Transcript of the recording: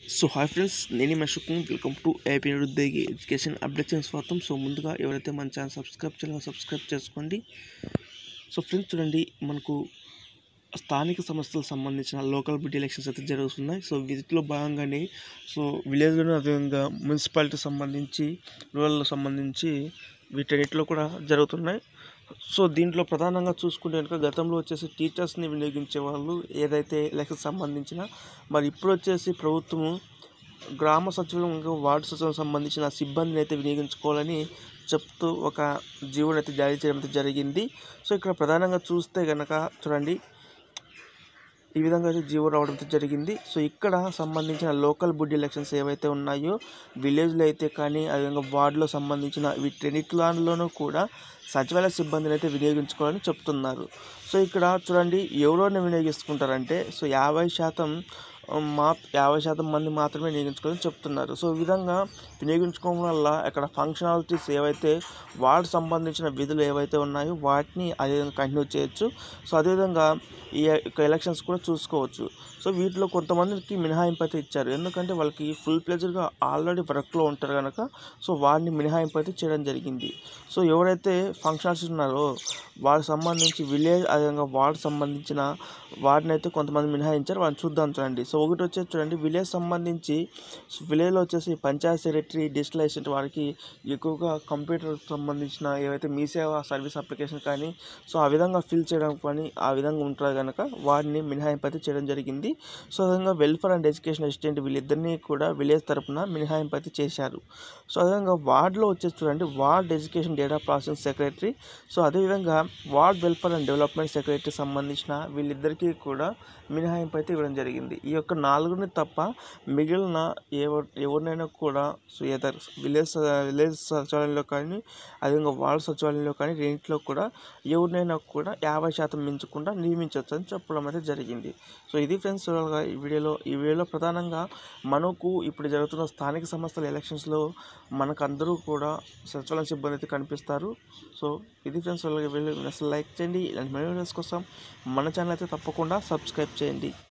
so hi friends నేను మషుకు welcome to AP నిరుద్యోగి ఎడ్యుకేషన్ అప్డేషన్ స్వాగతం సో ముందుగా ఎవరైతే మన ఛానల్ సబ్స్క్రైబ్ చేయాలో సబ్స్క్రైబ్ చేసుకోండి సో ఫ్రెండ్స్ చూడండి మనకు స్థానిక సంస్థలకు సంబంధించిన లోకల్ బిడ్ ఎలక్షన్స్ అయితే జరుగుతున్నాయి సో వీటిలో భాగంగానే సో విలేజ్లోనే అదేవిధంగా మున్సిపాలిటీకి సంబంధించి రూరల్ సంబంధించి వీటన్నిటిలో కూడా జరుగుతున్నాయి సో దీంట్లో ప్రధానంగా చూసుకుంటే కనుక గతంలో వచ్చేసి టీచర్స్ని వినియోగించే వాళ్ళు ఏదైతే ఎలక్షన్ సంబంధించిన మరి ఇప్పుడు వచ్చేసి ప్రభుత్వము గ్రామ సచివాలయం ఇంకా వార్డు సచివాలయం సంబంధించిన సిబ్బందిని అయితే వినియోగించుకోవాలని చెప్తూ ఒక జీవోని అయితే జారీ చేయడం అయితే జరిగింది సో ఇక్కడ ప్రధానంగా చూస్తే కనుక చూడండి ఈ విధంగా అయితే జీవో రావడం అయితే జరిగింది సో ఇక్కడ సంబంధించిన లోకల్ బుడ్ ఎలక్షన్స్ ఏవైతే ఉన్నాయో విలేజ్లో అయితే కానీ అదేవిధంగా వార్డులో సంబంధించిన వీటన్నిటిలోనూ కూడా సచివాలయ సిబ్బందిని అయితే వినియోగించుకోవాలని చెప్తున్నారు సో ఇక్కడ చూడండి ఎవరోని వినియోగించుకుంటారంటే సో యాభై శాతం మా యాభై శాతం మంది మాత్రమే వినియోగించుకోవాలని చెప్తున్నారు సో ఈ విధంగా వినియోగించుకోవడం వల్ల ఇక్కడ ఫంక్షనాలిటీస్ ఏవైతే వార్డు సంబంధించిన విధులు ఏవైతే ఉన్నాయో వాటిని అదేవిధంగా కంటిన్యూ చేయొచ్చు సో అదేవిధంగా ఈ యొక్క ఎలక్షన్స్ కూడా చూసుకోవచ్చు సో వీటిలో కొంతమందికి మినహాయింపు అయితే ఇచ్చారు ఎందుకంటే వాళ్ళకి ఫుల్ ప్లెజర్గా ఆల్రెడీ వర్క్లో ఉంటారు కనుక సో వారిని మినహాయింపు అయితే చేయడం జరిగింది సో ఎవరైతే ఫంక్షన్స్ ఉన్నారో వారికి సంబంధించి విలేజ్ అదేవిధంగా వార్డు సంబంధించిన వాటిని అయితే కొంతమంది మినహాయించారు వాళ్ళని చూద్దాం చూడండి సో ఒకటి వచ్చేసి చూడండి విలేజ్ సంబంధించి విలేజ్లో వచ్చేసి పంచాయత్ సెక్రటరీ డిజిటల్ అసిస్టెంట్ వారికి ఎక్కువగా కంప్యూటర్ సంబంధించిన ఏవైతే మీ సేవ సర్వీస్ అప్లికేషన్ కానీ సో ఆ విధంగా ఫిల్ చేయడం కానీ ఆ విధంగా ఉంటారు కనుక వారిని మినహాయింపు అయితే చేయడం జరిగింది సో అదేవిధంగా వెల్ఫేర్ అండ్ ఎడ్యుకేషన్ అసిస్టెంట్ వీళ్ళిద్దరినీ కూడా విలేజ్ తరపున మినహాయింపు అయితే చేశారు సో అదేవిధంగా వార్డులో వచ్చేసి చూడండి ward education data processing secretary so అదేవిధంగా ward welfare and development secretary సంబంధించిన వీళ్ళిద్దరికీ కూడా మినహాయింపు అయితే ఇవ్వడం జరిగింది ఈ యొక్క నాలుగుని తప్ప మిగిలిన ఎవరు ఎవరినైనా కూడా సో ఏదర్ విలేజ్ విలేజ్ సచివాలయంలో కానీ అదేవిధంగా వార్డు సచివాలయంలో కానీ రెండింటిలో కూడా ఎవరినైనా కూడా యాభై శాతం మించకుండా నియమించవచ్చు అని చెప్పడం అయితే జరిగింది సో ఇది ఫ్రెండ్స్ ఈ వీడియోలో ఈ వీడియోలో ప్రధానంగా మనకు ఇప్పుడు జరుగుతున్న స్థానిక సంస్థల ఎలక్షన్స్లో మనకు అందరూ కూడా సచివాలయం సిబ్బంది అయితే కనిపిస్తారు సో ఇది ఫ్రెండ్స్ వీడియో అసలు లైక్ చేయండి ఇలాంటి మనీ వీడియోస్ కోసం మన ఛానల్ అయితే తప్పకుండా సబ్స్క్రైబ్ చేయండి